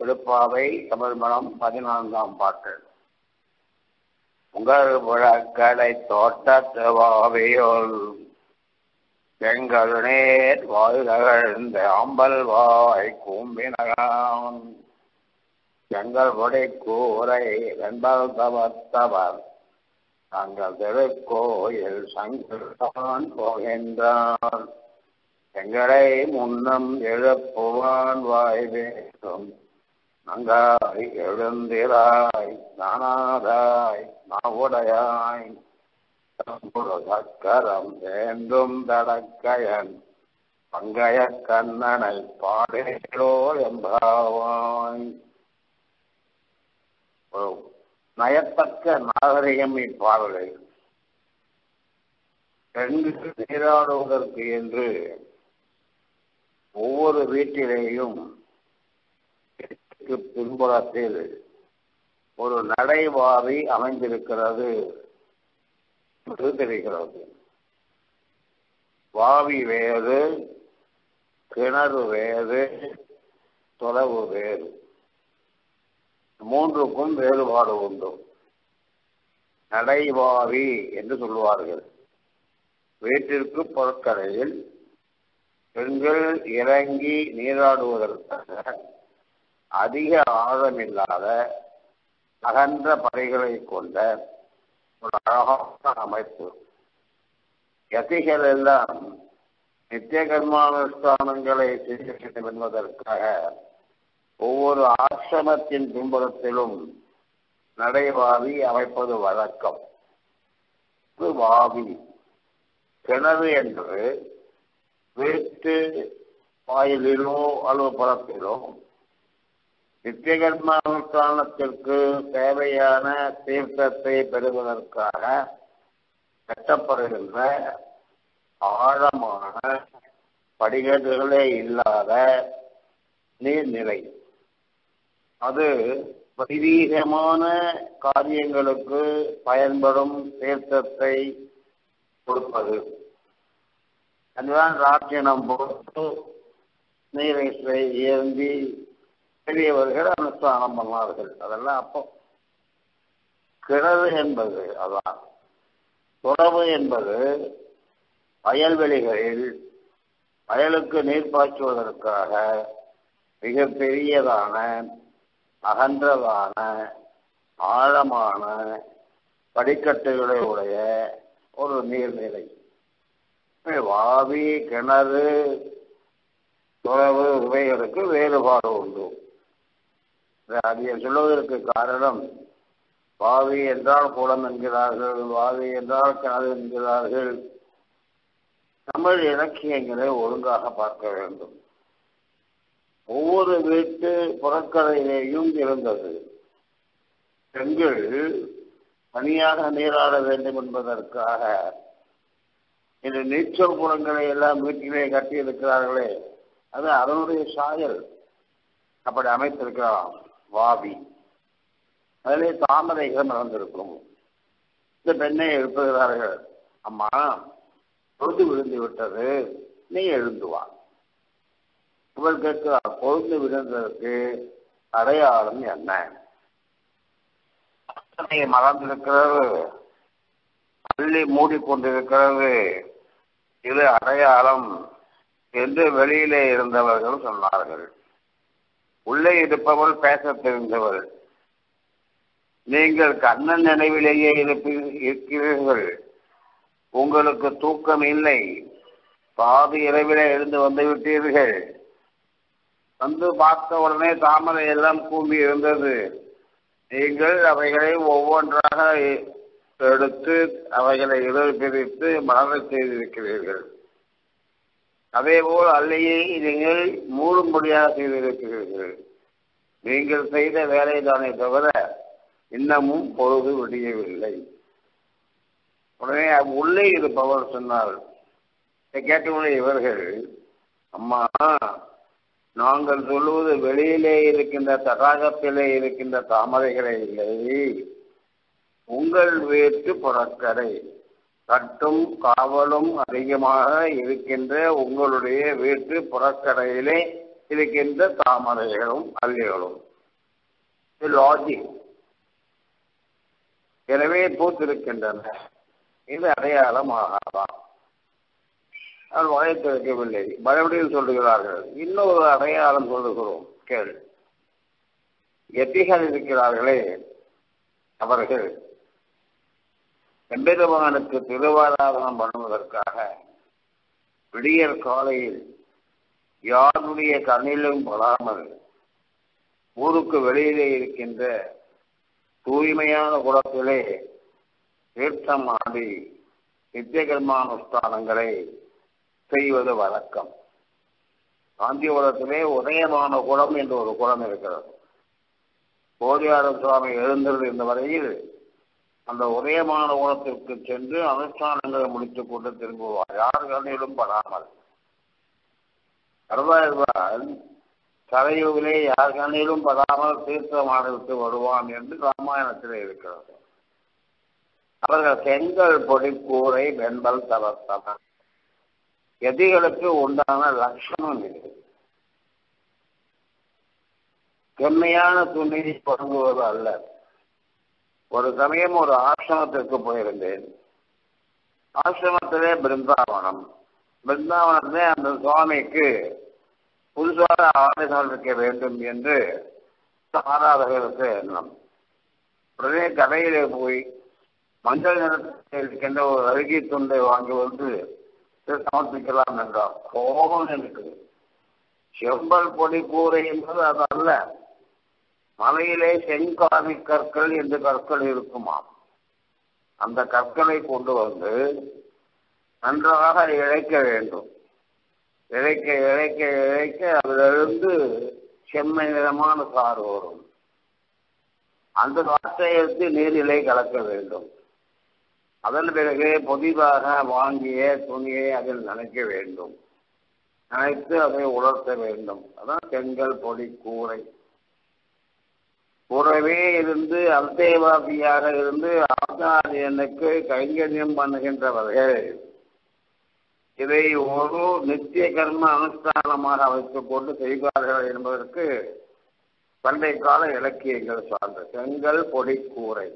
திருப்பாவை தமிழ் மனம் பதினான்காம் பாட்டு உங்கள் விளக்கடை தோட்டத்து வாவியோல் எங்கள் நேர் வாயுகழ்ந்த ஆம்பல் வாய் கூம்பினகான் எங்கள் உடை கூரை வெண்பல் தவத்தவர் தங்கள் திருக்கோயில் சங்கரான் போகின்றான் எங்களை முன்னம் எழுப்புவான் வாய் வேண்டும் நங்காய் எழுந்திராய் நானாதாய் நாவுடையாய் சக்கரம் வேண்டும் தடக்கையன் பங்கைய கண்ணனை பாடேலோ எம்பாவாய் நயத்தக்க நாகரிகம் இப்பாடலை பெண்கள் நீராடுவதற்கு என்று ஒவ்வொரு வீட்டிலேயும் பின்புறத்தில் ஒரு நடைவாரி அமைந்திருக்கிறது என்று தெரிகிறது வாவி வேறு கிணறு வேறு தொலைவு வேறு மூன்றுக்கும் வேறுபாடு உண்டு நடைவாவி என்று சொல்லுவார்கள் வீட்டிற்கு பொருட்கரையில் பெண்கள் இறங்கி நீராடுவதற்காக அதிக ஆழமில்லாத அகன்ற படைகளை கொண்ட ஒரு அழகான அமைப்பு யதிகள் எல்லாம் நித்திய கர்மானுஷ்டானங்களை செய்ய வேண்டும் என்பதற்காக ஒவ்வொரு ஆசிரமத்தின் பின்புறத்திலும் நடைவாவி அமைப்பது வழக்கம் வாவி கிணறு என்பது வீட்டு வாயிலிலோ அல்லது புறத்திலோ நித்தியகர்மானுஷ்டானத்திற்கு தேவையான தீர்த்தத்தை பெறுவதற்காக கட்டப்படுகின்ற ஆழமான படிகட்டுகளே இல்லாத நீர்நிலை அது வைதீகமான காரியங்களுக்கு பயன்படும் தீர்த்தத்தை கொடுப்பது அதுதான் ராட்டினம் போட்டு நீரை ஏந்தி பெரியவர்கள் அனுஷ்டானம் பண்ணார்கள் அதெல்லாம் அப்போ கிணறு என்பது அதான் துறவு என்பது வயல்வெளிகளில் வயலுக்கு நீர் பாய்ச்சுவதற்காக மிக பெரியதான அகன்றதான ஆழமான படிக்கட்டுகளை உடைய ஒரு நீர்நிலை வாவி கிணறு துறவு இவைகளுக்கு வேறுபாடு உண்டு அதை சொல்வதற்கு காரணம் வாவி என்றால் குளம் என்கிறார்கள் வாவி என்றால் கிணறு என்கிறார்கள் தமிழ் இலக்கியங்களை ஒழுங்காக பார்க்க வேண்டும் ஒவ்வொரு வீட்டு புறக்கரையிலேயும் இருந்தது பெண்கள் தனியாக நீராட வேண்டும் என்பதற்காக இந்த நீச்சல் குளங்களை எல்லாம் வீட்டிலே கட்டி இருக்கிறார்களே அது அதனுடைய சாயல் அப்படி அமைத்திருக்கிறான் வாவி அதிலே தாமரைகள் நடந்திருக்கும் இந்த பெண்ணை எழுப்புகிறார்கள் அம்மா பொழுது விழுந்து விட்டது நீ எழுந்து வா இவள் கேட்கிறார் பொழுது விழுந்ததற்கு அடையாளம் என்ன மறந்திருக்கிறது பள்ளி மூடிக்கொண்டிருக்கிறது இது அடையாளம் என்று வெளியிலே இருந்தவர்கள் சொன்னார்கள் உள்ளே இருப்பவள் பேச தெரிந்தவள் நீங்கள் கண்ணன் நினைவிலேயே இருக்கிறீர்கள் உங்களுக்கு தூக்கம் இல்லை பாதி இரவிலே எழுந்து வந்து விட்டீர்கள் வந்து பார்த்த உடனே தாமரை எல்லாம் கூம்பி இருந்தது நீங்கள் அவைகளை ஒவ்வொன்றாக எடுத்து அவைகளை இதழ் பிரித்து மனதை செய்திருக்கிறீர்கள் அதேபோல் அல்லையை நீங்கள் மூடும்படியாக செய்திருக்கிறீர்கள் நீங்கள் செய்த வேலை தானே தவிர இன்னமும் பொழுது விடியவில்லை உடனே உள்ளே இருப்பவர் சொன்னார் கேட்டவுடனே இவர்கள் அம்மா நாங்கள் சொல்லுவது வெளியிலே இருக்கின்ற தடாகத்திலே இருக்கின்ற தாமரைகளை இல்லை உங்கள் வீட்டு புறக்கடை கட்டும் காவலும் அதிகமாக இருக்கின்ற உங்களுடைய வீட்டு புறக்கடையிலே இருக்கின்ற தாமரைகளும் அல்லிகளும் இது லாஜிக் எனவே பூத்திருக்கின்றன இது அடையாளம் ஆகாதான் அவர் வகைத்திருக்கவில்லை மறுபடியும் சொல்லுகிறார்கள் இன்னொரு அடையாளம் சொல்லுகிறோம் கேள் எத்திகள் இருக்கிறார்களே அவர்கள் எம்பெருமானுக்கு திருவாராதனம் பண்ணுவதற்காக விடியற் காலையில் யாருடைய கண்ணிலும் படாமல் ஊருக்கு வெளியிலே இருக்கின்ற தூய்மையான குளத்திலே தீர்த்தம் ஆடி நித்தியகர்மானுஷ்டானங்களை செய்வது வழக்கம் காந்திபுரத்திலே உதயமான குளம் என்று ஒரு குளம் இருக்கிறது கோடியார சுவாமி எழுந்திருந்த வரையில் அந்த உதயமான குளத்திற்கு சென்று அனுஷ்டானங்களை முடித்துக் கொண்டு திரும்புவார் யார் கண்ணிலும் படாமல் கருதாழ்வான் கரையூரிலே யார் கண்ணிலும் படாமல் தீர்த்தமாடிவிட்டு வருவான் என்று ராமாயணத்திலே இருக்கிறது அவர்கள் செங்கல் பொடி கூரை வெண்பல் தவத்தவர் எதிகளுக்கு உண்டான லட்சணம் இது செம்மையான துணியை தொடங்குவது அல்ல ஒரு சமயம் ஒரு ஆசிரமத்திற்கு போயிருந்தேன் ஆசிரமத்திலே பிருந்தாவனம் பிருந்தாவனத்திலே அந்த சுவாமிக்கு புதுசாக ஆலயங்கள் இருக்க வேண்டும் என்று ஆராதகருக்கு எண்ணம் உடனே கடையிலே போய் மஞ்சள் நிறத்தில் இருக்கின்ற ஒரு அருகி துண்டை வாங்கி வந்து சமர்ப்பிக்கலாம் என்றார் கோபம் எனக்கு செம்பல் பொடி கூரை என்பது அது அல்ல மலையிலே செங்காமி கற்கள் என்று கற்கள் இருக்குமாம் அந்த கற்களை கொண்டு வந்து நன்றாக இழைக்க வேண்டும் இழைக்க இழைக்க இழைக்க அதிலிருந்து செம்மை நிறமான சாறு வரும் அந்த காற்றை எடுத்து நீரிலே கலக்க வேண்டும் அதன் பிறகு புதிதாக வாங்கிய துணியை அதில் நனைக்க வேண்டும் நனைத்து அதை உலர்த்த வேண்டும் அதான் செங்கல் பொடி கூரை கூறவே இருந்து அல்தேவாதியாக இருந்து ஆச்சாரியனுக்கு கைங்கரியம் பண்ணுகின்றவர்கள் இதை ஒரு நித்திய கர்ம அனுஷ்டானமாக வைத்துக் கொண்டு செய்வார்கள் என்பதற்கு பண்டை கால இலக்கியங்கள் சார்ந்த செங்கல் பொடி கூரை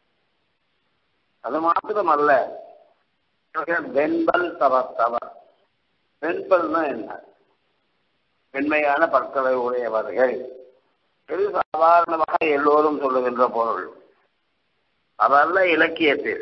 அது மாத்திரமல்ல வெண்பல் தவத்தவர் வெண்பல்னா என்ன வெண்மையான பற்களை உடையவர்கள் இது சாதாரணமாக எல்லோரும் சொல்லுகின்ற பொருள் அதல்ல இலக்கியத்தில்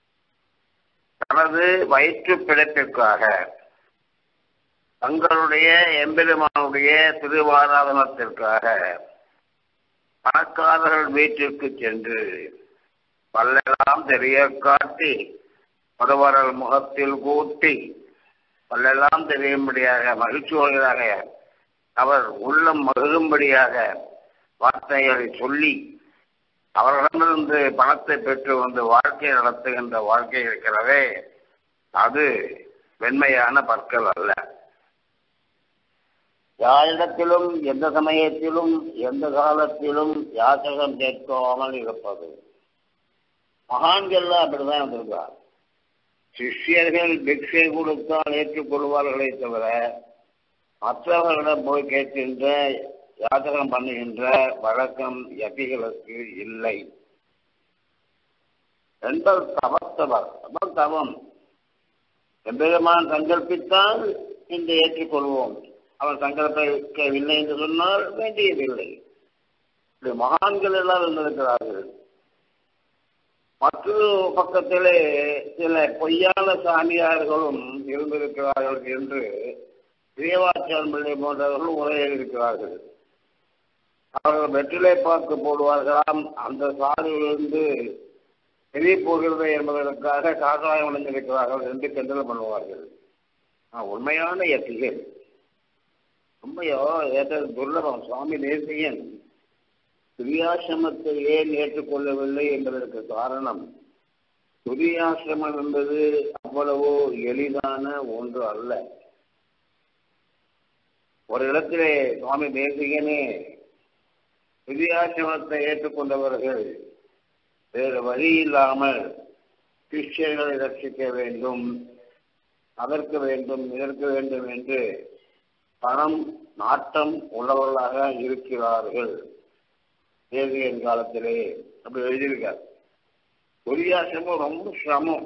தனது வயிற்று பிழைப்பிற்காக தங்களுடைய எம்பெருமானுடைய திருவாராதனத்திற்காக பணக்காரர்கள் வீட்டிற்கு சென்று பல்லெல்லாம் தெரிய காட்டி ஒருவரல் முகத்தில் கூட்டி பல்லெல்லாம் தெரியும்படியாக மகிழ்ச்சியோடாக அவர் உள்ளம் மகிழும்படியாக வார்த்தைகளை சொல்லி அவர்களிடமிருந்து பணத்தை பெற்று வந்து வாழ்க்கை நடத்துகின்ற வாழ்க்கை இருக்கிறதே அது வெண்மையான பற்கள் அல்ல யாரிடத்திலும் எந்த சமயத்திலும் எந்த காலத்திலும் யாசகம் கேட்காமல் இருப்பது மகான்கள்லாம் அப்படிதான் இருந்திருக்கார் சிஷ்யர்கள் பிக்ஷை கொடுத்தால் ஏற்றுக்கொள்வார்களே தவிர மற்றவர்களிடம் போய் கேட்கின்ற யாதகம் பண்ணுகின்ற வழக்கம் யதிகளுக்கு இல்லை என்பது தவத்தவர் அதான் தவம் எம்பெருமான் சங்கல்பித்தால் இன்று ஏற்றுக்கொள்வோம் அவர் சங்கல்பிக்கவில்லை என்று சொன்னால் வேண்டியதில்லை இப்படி மகான்கள் எல்லாம் இருந்திருக்கிறார்கள் மற்றொரு பக்கத்திலே சில பொய்யான சாமியார்களும் இருந்திருக்கிறார்கள் என்று தேவாச்சாரம் பிள்ளை போன்றவர்கள் உரையிருக்கிறார்கள் அவர்கள் வெற்றிலை பார்த்து போடுவார்களாம் அந்த சாதியிலிருந்து வெளியே போகிறது என்பதற்காக காக்காயம் அடைந்திருக்கிறார்கள் என்று கிண்டல் பண்ணுவார்கள் உண்மையான எத்திகள் உண்மையோ ஏற்ற துர்லபம் சுவாமி தேசியன் துரியாசிரமத்தை ஏன் ஏற்றுக்கொள்ளவில்லை என்பதற்கு காரணம் துரியாசிரமம் என்பது அவ்வளவோ எளிதான ஒன்று அல்ல ஒரு இடத்திலே சுவாமி தேசிகனே துரியாசிரமத்தை ஏற்றுக்கொண்டவர்கள் வேறு வழி இல்லாமல் கிறிஸ்டியர்களை ரட்சிக்க வேண்டும் அதற்கு வேண்டும் இதற்கு வேண்டும் என்று பணம் நாட்டம் உள்ளவர்களாக இருக்கிறார்கள் தேசியன் காலத்திலே அப்படி எழுதியிருக்கார் துரியாசிரமம் ரொம்ப சிரமம்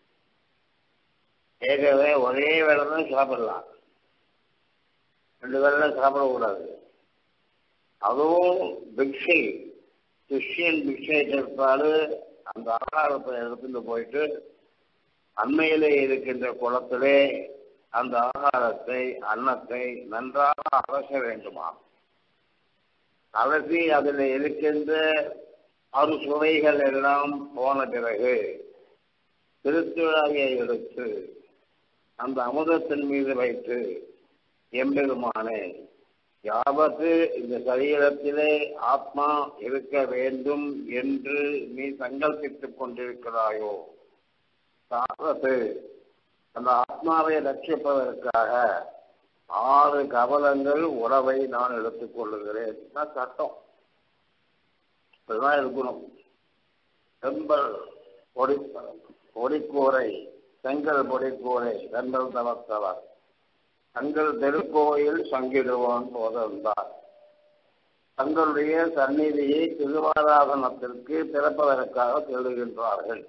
ஏகவே ஒரே வேலை தான் சாப்பிடலாம் ரெண்டு வேலை சாப்பிடக்கூடாது அதுவும் பிக்ஷை கிறிஸ்டியன் பிக்ஷை கேட்பாரு அந்த ஆகாரத்தை எடுத்துட்டு போயிட்டு அண்மையிலே இருக்கின்ற குளத்திலே அந்த ஆகாரத்தை அன்னத்தை நன்றாக அலச வேண்டுமா அலசி அதில் இருக்கின்ற அறு சுவைகள் எல்லாம் போன பிறகு திருத்துழாயை எடுத்து அந்த அமுதத்தின் மீது வைத்து எம்பெருமானே யாவத்து இந்த சரீரத்திலே ஆத்மா இருக்க வேண்டும் என்று நீ சங்கல்பித்துக் கொண்டிருக்கிறாயோ தாவத்து அந்த ஆத்மாவை ரட்சிப்பதற்காக ஆறு கவலங்கள் உறவை நான் எடுத்துக் கொள்ளுகிறேன் சட்டம் இதுதான் இருக்கணும் செம்பல் பொடி பொடிக்கூரை செங்கல் பொடிக்கூரை செங்கல் தவத்தவர் தங்கள் தெருக்கோயில் சங்கிடுவான் போதிருந்தார் தங்களுடைய சந்நிதியை திருவாராதனத்திற்கு திறப்பதற்காக தேடுகின்றார்கள்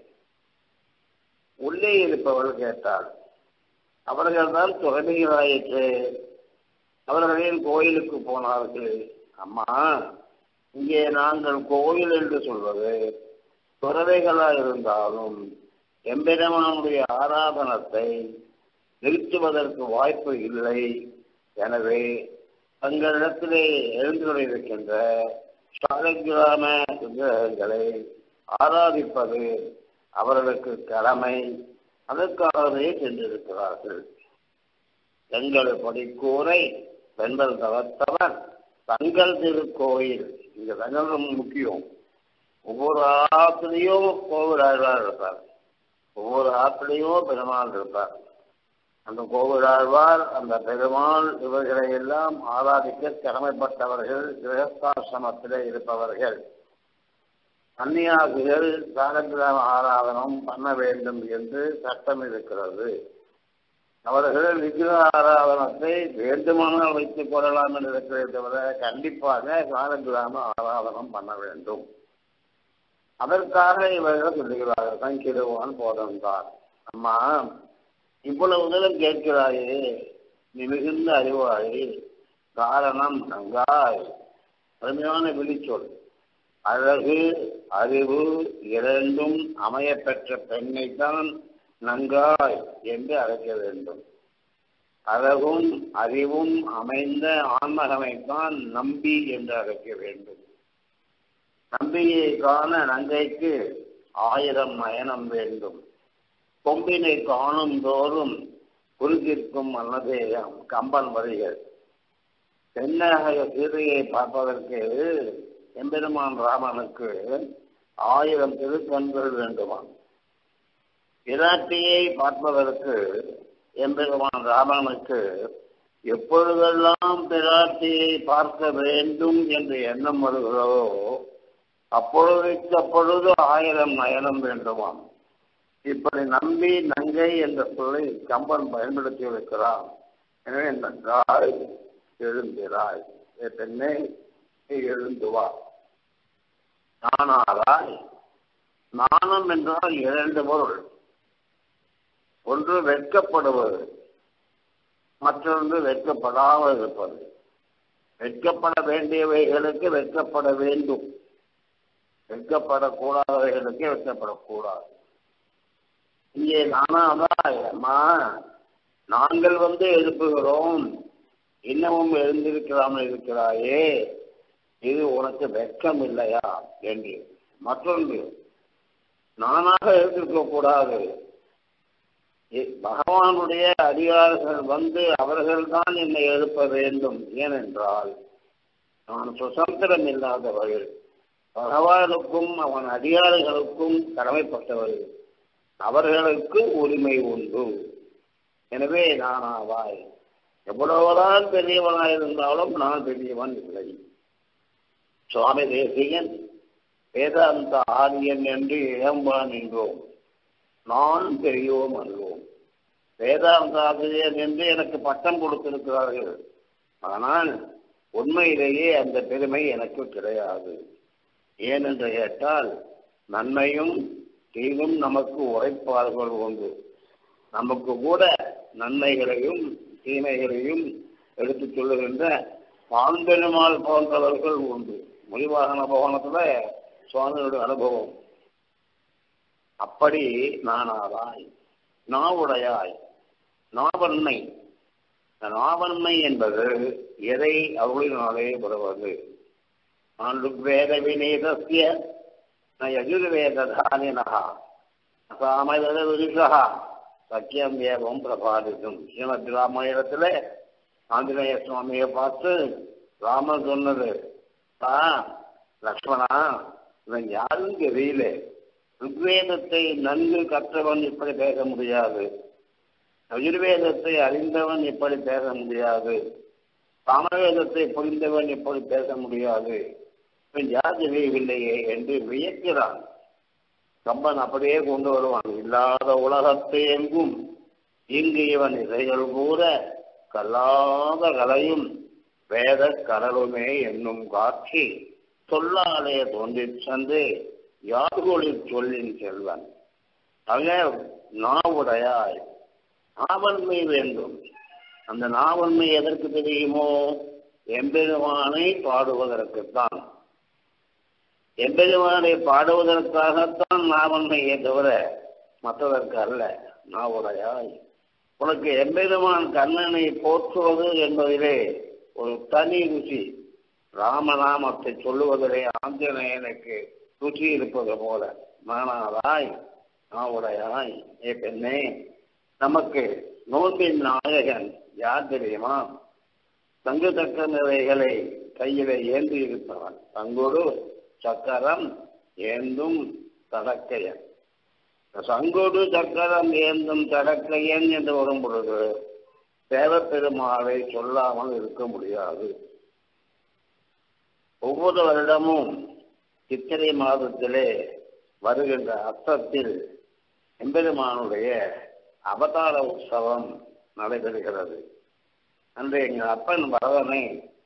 உள்ளே இருப்பவள் கேட்டாள் அவர்கள் தான் துறவிகளாயிற்று அவர்களின் கோயிலுக்கு போனார்கள் அம்மா இங்கே நாங்கள் கோயில் என்று சொல்வது துறவைகளா இருந்தாலும் எம்பெருமானுடைய ஆராதனத்தை நிறுத்துவதற்கு வாய்ப்பு இல்லை எனவே தங்களிடத்திலே எழுந்துள்ளிருக்கின்ற சாலக்கிராம விக்கிரகங்களை ஆராதிப்பது அவர்களுக்கு கடமை அதற்காகவே சென்றிருக்கிறார்கள் எங்கள் படிக்கூரை பெண்கள் தவத்தவர் தங்கள் திருக்கோயில் இந்த தங்கள் ரொம்ப முக்கியம் ஒவ்வொரு ஆத்துலையும் கோவிலாழ்வார் இருப்பார் ஒவ்வொரு ஆத்துலையும் பெருமாள் இருப்பார் அந்த கோவிலாழ்வார் அந்த பெருமாள் இவர்களை எல்லாம் ஆராதிக்க கடமைப்பட்டவர்கள் கிரகஸ்தாசிரமத்திலே இருப்பவர்கள் சன்னியாசிகள் சாலக்கிராம ஆராதனம் பண்ண வேண்டும் என்று சட்டம் இருக்கிறது அவர்கள் விக்கிர ஆராதனத்தை வேண்டுமானால் வைத்துக் கொள்ளலாம் என்று இருக்கிறதை தவிர கண்டிப்பாக சாலக்கிராம ஆராதனம் பண்ண வேண்டும் அதற்காக இவர்கள் சொல்லுகிறார்கள் சங்கிடுவான் போதம்தான் அம்மா இவ்வளவு தூரம் கேட்கிறாயே நீ மிகுந்த அறிவாய் காரணம் நங்காய் அருமையான விழிச்சொல் அழகு அறிவு இரண்டும் அமையப்பெற்ற பெண்ணைத்தான் நங்காய் என்று அழைக்க வேண்டும் அழகும் அறிவும் அமைந்த ஆன்மகமைத்தான் நம்பி என்று அழைக்க வேண்டும் நம்பியை காண நங்கைக்கு ஆயிரம் நயனம் வேண்டும் கொம்பினை காணும் தோறும் குறுகிற்கும் மன்னதேயம் கம்பன் வரிகள் தென்னக சீதையை பார்ப்பதற்கு எம்பெருமான் ராமனுக்கு ஆயிரம் திருக்கண்கள் வேண்டுமாம் பிராட்டியை பார்ப்பதற்கு எம்பெருமான் ராமனுக்கு எப்பொழுதெல்லாம் பிராட்டியை பார்க்க வேண்டும் என்று எண்ணம் வருகிறதோ அப்பொழுதுக்கு அப்பொழுது ஆயிரம் நயனம் வேண்டுமாம் இப்படி நம்பி நங்கை என்ற சொல்லை கம்பன் பயன்படுத்தி இருக்கிறான் எனவே நன்றாய் எழுந்திராய் பெண்ணே நீ எழுந்து வா நானாராய் நாணம் என்றால் இரண்டு பொருள் ஒன்று வெட்கப்படுவது மற்றொன்று வெட்கப்படாமல் இருப்பது வெட்கப்பட வேண்டியவைகளுக்கு வெட்கப்பட வேண்டும் வெட்கப்படக்கூடாதவைகளுக்கு வெட்கப்படக்கூடாது இங்கே நானாதான் அம்மா நாங்கள் வந்து எழுப்புகிறோம் இன்னமும் எழுந்திருக்கலாமல் இருக்கிறாயே இது உனக்கு வெட்கம் இல்லையா என்று மற்றொன்று நானாக எழுந்திருக்க கூடாது பகவானுடைய அதிகாரிகள் வந்து அவர்கள்தான் என்னை எழுப்ப வேண்டும் ஏனென்றால் நான் சுதந்திரம் இல்லாதவர்கள் பகவானுக்கும் அவன் அதிகாரிகளுக்கும் கடமைப்பட்டவர்கள் அவர்களுக்கு உரிமை உண்டு எனவே நானாவாய் எவ்வளவுதான் பெரியவனாயிருந்தாலும் நான் பெரியவன் இல்லை சுவாமி தேசியன் வேதாந்த ஆரியன் என்று இளம்பான் என்றோம் நான் பெரியோம் அல்லோம் வேதாந்த ஆசிரியர் என்று எனக்கு பட்டம் கொடுத்திருக்கிறார்கள் ஆனால் உண்மையிலேயே அந்த பெருமை எனக்கு கிடையாது ஏனென்று கேட்டால் நன்மையும் தீங்கும் நமக்கு உரைப்பார்கள் உண்டு நமக்கு கூட நன்மைகளையும் தீமைகளையும் எடுத்துச் சொல்லுகின்ற பாம்பெருமாள் போன்றவர்கள் உண்டு மொழிவாகன பவனத்துல சுவாமியோட அனுபவம் அப்படி நானாராய் நாவுடையாய் நாவன்மை நாவன்மை என்பது எதை அருளினாலே வருவது நான் ருக்வேத விநீதஸ்ய ந யஜுர்வேதானினா சாமவேத விருஷா சக்கியம் ஏவம் பிரபாதிக்கும் ஸ்ரீமத் ராமாயணத்துல ஆஞ்சநேய சுவாமியை பார்த்து ராமன் சொன்னது ஆ லக்ஷ்மணா இவன் யாரும் தெரியல ருக்வேதத்தை நன்கு கற்றவன் இப்படி பேச முடியாது யஜுர்வேதத்தை அறிந்தவன் இப்படி பேச முடியாது சாமவேதத்தை புரிந்தவன் இப்படி பேச முடியாது இவன் யார் தெரியவில்லையே என்று வியக்கிறான் கம்பன் அப்படியே கொண்டு வருவான் இல்லாத உலகத்தை எங்கும் இங்கு இவன் இசைகள் கூற கல்லாத கலையும் வேத கடலுமே என்னும் காட்சி சொல்லாலே தோன்றிச் சென்று யார்கொழில் சொல்லின் செல்வன் ஆக நாவுடையாய் நாவன்மை வேண்டும் அந்த நாவன்மை எதற்கு தெரியுமோ எம்பெருமானை பாடுவதற்குத்தான் எம்பெருமானை பாடுவதற்காகத்தான் நாவன்மையே தவிர மற்றதற்கு அல்ல நாவுடையாய் உனக்கு எம்பெருமான் கண்ணனை போற்றுவது என்பதிலே ஒரு தனி ருசி ராமநாமத்தை சொல்லுவதிலே ஆஞ்சநேயனுக்கு ருச்சி இருப்பது போல நானாதாய் நாவுடையாய் ஏ பெண்ணே நமக்கு நோன்பின் நாயகன் யார் தெரியுமா தங்கு தக்க நிறைகளை கையிலே ஏந்தி இருப்பவன் தங்கோடு சக்கரம் ஏந்தும் தடக்கையன் சங்கோடு சக்கரம் ஏந்தும் தடக்கையன் என்று வரும் பொழுது தேவப்பெருமாளை சொல்லாமல் இருக்க முடியாது ஒவ்வொரு வருடமும் சித்திரை மாதத்திலே வருகின்ற அர்த்தத்தில் எம்பெருமானுடைய அவதார உற்சவம் நடைபெறுகிறது அன்று எங்கள் அப்பன் வரதனை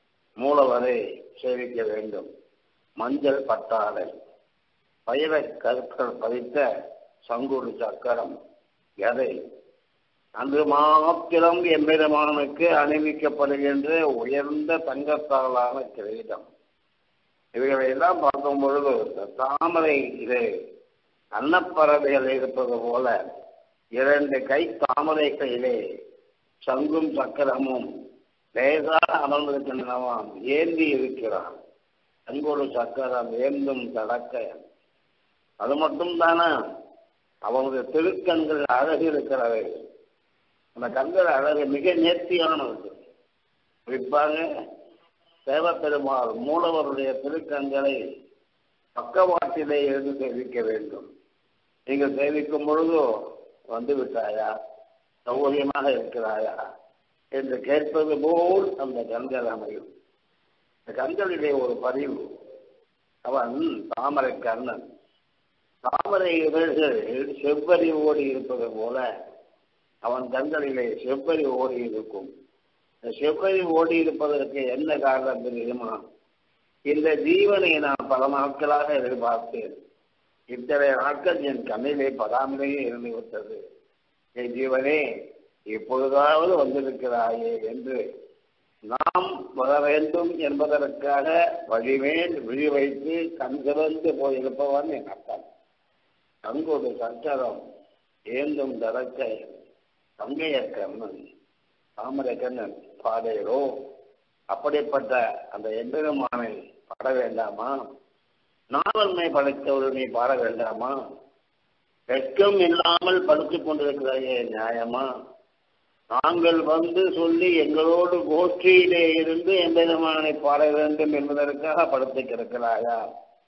மூலவரை சேவிக்க வேண்டும் மஞ்சள் பட்டாடை பயிர கற்கள் பதித்த சங்குடு சக்கரம் எதை அன்று மாத்திரம் எம்பெருமானுக்கு அணிவிக்கப்படுகின்ற உயர்ந்த தங்கத்தாலான கிரீடம் இவைகளை எல்லாம் பார்க்கும் பொழுது தாமரை இது அன்னப்பறவைகள் இருப்பது போல இரண்டு கை தாமரை கையிலே சங்கும் சக்கரமும் லேசாக அமர்ந்திருக்கின்றனவாம் ஏந்தி இருக்கிறான் அங்கொரு சக்கரம் ஏந்தும் தடக்க அது மட்டும் தானே அவனுடைய திருக்கண்கள் அழகு இருக்கிறவை அந்த கண்கள் அழகு மிக நேர்த்தியானது குறிப்பாக தேவப்பெருமாள் மூலவருடைய திருக்கண்களை பக்கவாட்டிலே இருந்து சேவிக்க வேண்டும் நீங்கள் சேவிக்கும் பொழுதோ வந்து விட்டாயா சௌகரியமாக இருக்கிறாயா என்று கேட்பது போல் அந்த கண்கள் அமையும் இந்த கண்களிலே ஒரு பதிவு அவன் தாமரை கண்ணன் தாமரை இதழ்கள் செவ்வரி ஓடி இருப்பது போல அவன் கண்களிலே செவ்வரி ஓடி இருக்கும் இந்த செவ்வரி ஓடி இருப்பதற்கு என்ன காரணம் தெரியுமா இந்த ஜீவனை நான் பல நாட்களாக எதிர்பார்த்தேன் இத்தனை நாட்கள் என் கண்ணிலே படாமலேயே இருந்து விட்டது என் ஜீவனே இப்பொழுதாவது வந்திருக்கிறாயே என்று நாம் வர வேண்டும் என்பதற்காக வழிமேல் விழி வைத்து கண் சிறந்து போயிருப்பவன் என் அப்பன் தங்கோடு சச்சரம் ஏந்தும் தரக்கை தங்கைய கண்ணன் தாமரை கண்ணன் பாதையிலோ அப்படிப்பட்ட அந்த எம்பெருமானை பாட வேண்டாமா நாவன்மை படைத்தவர்கள் நீ பாட வேண்டாமா வெட்கம் இல்லாமல் படுத்துக் கொண்டிருக்கிறாயே நியாயமா நாங்கள் வந்து சொல்லி எங்களோடு கோஷ்டியிலே இருந்து எம்பெருமானை பாட வேண்டும் என்பதற்காக படுத்து கிடக்கிறாயா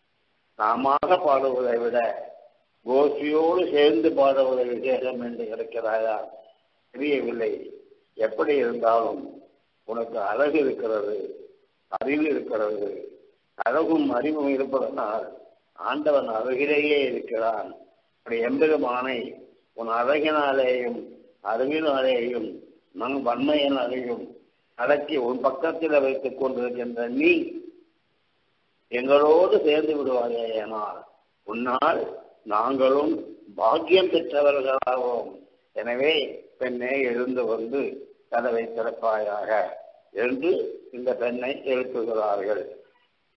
நாம பாடுவதை விட கோஷ்டியோடு சேர்ந்து பாடுவதை விசேஷம் என்று கிடக்கிறாயா தெரியவில்லை எப்படி இருந்தாலும் உனக்கு அழகு இருக்கிறது அறிவு இருக்கிறது அழகும் அறிவும் இருப்பதனால் ஆண்டவன் அருகிலேயே இருக்கிறான் அப்படி எம்பெருமானை உன் அழகினாலேயும் அறிவினாலேயும் நம் வன்மையினாலேயும் அடக்கி உன் பக்கத்தில் வைத்துக் கொண்டிருக்கின்ற நீ எங்களோடு சேர்ந்து விடுவாயே ஏனால் உன்னால் நாங்களும் பாக்கியம் பெற்றவர்களாகவும் எனவே பெண்ணை எழுந்து வந்து கதவை திறப்பாயாக என்று இந்த பெண்ணை எழுப்புகிறார்கள்